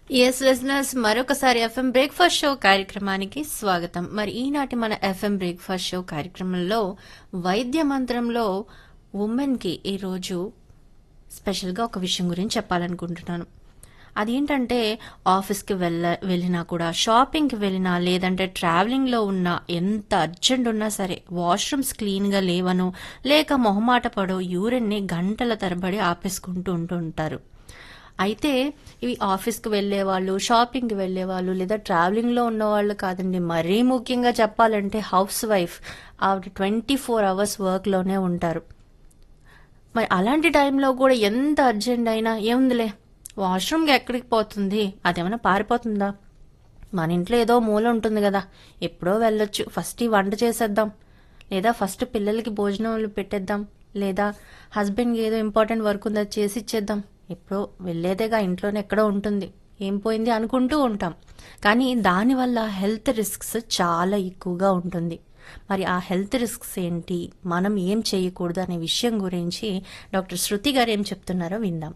yes listeners మరొకసారి FM breakfast show కార్యక్రమానికి స్వాగతం మరి ఈనాటి మన ఎఫ్ఎం బ్రేక్ఫాస్ట్ షో కార్యక్రమంలో వైద్య మంత్రంలో ఉమెన్ కి ఈరోజు స్పెషల్ గా ఒక విషయం గురించి చెప్పాలనుకుంటున్నాను అదేంటంటే ఆఫీస్కి వెళ్ళ వెళ్ళినా కూడా షాపింగ్కి వెళ్ళినా లేదంటే ట్రావెలింగ్లో ఉన్నా ఎంత అర్జెంట్ ఉన్నా సరే వాష్రూమ్స్ క్లీన్గా లేవను లేక మొహమాట పడో యూరిన్ని గంటల తరబడి ఆపేసుకుంటూ ఉంటూ ఉంటారు అయితే ఇవి ఆఫీస్కి వెళ్ళే వాళ్ళు షాపింగ్కి వెళ్ళే వాళ్ళు లేదా ట్రావెలింగ్లో ఉన్న వాళ్ళు కాదండి మరీ ముఖ్యంగా చెప్పాలంటే హౌస్ వైఫ్ ఆవిడ ట్వంటీ ఫోర్ అవర్స్ వర్క్లోనే ఉంటారు మరి అలాంటి టైంలో కూడా ఎంత అర్జెంట్ అయినా ఏముందిలే వాష్రూమ్కి ఎక్కడికి పోతుంది అదేమైనా పారిపోతుందా మన ఇంట్లో ఏదో మూల ఉంటుంది కదా ఎప్పుడో వెళ్ళొచ్చు ఫస్ట్ ఈ వంట చేసేద్దాం లేదా ఫస్ట్ పిల్లలకి భోజనాలు పెట్టేద్దాం లేదా హస్బెండ్కి ఏదో ఇంపార్టెంట్ వర్క్ ఉందో చేసి ఇచ్చేద్దాం ఎప్పుడో వెళ్ళేదేగా ఇంట్లోనే ఎక్కడో ఉంటుంది ఏం పోయింది అనుకుంటూ ఉంటాం కానీ దానివల్ల హెల్త్ రిస్క్స్ చాలా ఎక్కువగా ఉంటుంది మరి ఆ హెల్త్ రిస్క్స్ ఏంటి మనం ఏం చేయకూడదు అనే విషయం గురించి డాక్టర్ శృతి గారు ఏం చెప్తున్నారో విందాం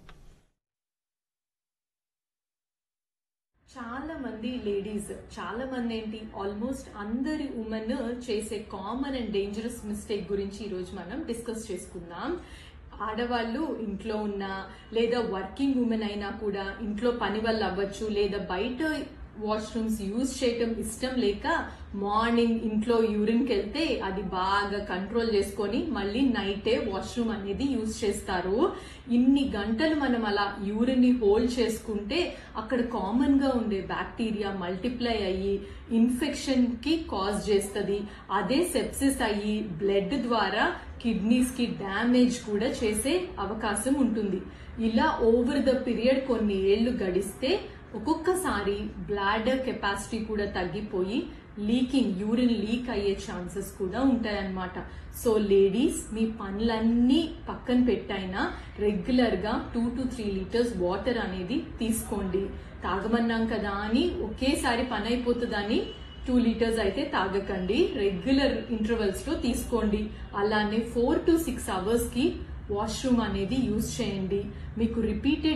చాలా మంది లేడీస్ చాలా మంది ఏంటి ఆల్మోస్ట్ అందరి ఉమెన్ చేసే కామన్ అండ్ డేంజరస్ మిస్టేక్ గురించి ఈ రోజు మనం డిస్కస్ చేసుకుందాం ఆడవాళ్ళు ఇంట్లో ఉన్నా లేదా వర్కింగ్ ఉమెన్ అయినా కూడా ఇంట్లో పని వల్ల అవ్వచ్చు లేదా బయట వాష్రూమ్స్ యూజ్ చేయటం ఇష్టం లేక మార్నింగ్ ఇంట్లో యూరిన్కి వెళ్తే అది బాగా కంట్రోల్ చేసుకొని మళ్ళీ నైటే వాష్రూమ్ అనేది యూజ్ చేస్తారు ఇన్ని గంటలు మనం అలా యూరిన్ ని హోల్డ్ చేసుకుంటే అక్కడ కామన్ గా ఉండే బ్యాక్టీరియా మల్టిప్లై అయ్యి ఇన్ఫెక్షన్ కి కాజ్ చేస్తుంది అదే సెప్సిస్ అయ్యి బ్లడ్ ద్వారా కిడ్నీస్ కి డ్యామేజ్ కూడా చేసే అవకాశం ఉంటుంది ఇలా ఓవర్ ద పీరియడ్ కొన్ని ఏళ్లు గడిస్తే ఒక్కొక్కసారి బ్లాడర్ కెపాసిటీ కూడా తగ్గిపోయి లీకింగ్ యూరిన్ లీక్ అయ్యే ఛాన్సెస్ కూడా ఉంటాయన్నమాట సో లేడీస్ మీ పనులన్నీ పక్కన పెట్టైనా రెగ్యులర్ గా two to three litres water అనేది తీసుకోండి తాగమన్నాం కదా అని ఒకేసారి పని అయిపోతుందని టూ లీటర్స్ అయితే తాగకండి రెగ్యులర్ ఇంటర్వెల్స్ లో తీసుకోండి అలానే ఫోర్ టు సిక్స్ అవర్స్ కి వాష్రూమ్ అనేది యూజ్ చేయండి మీకు రిపీటెడ్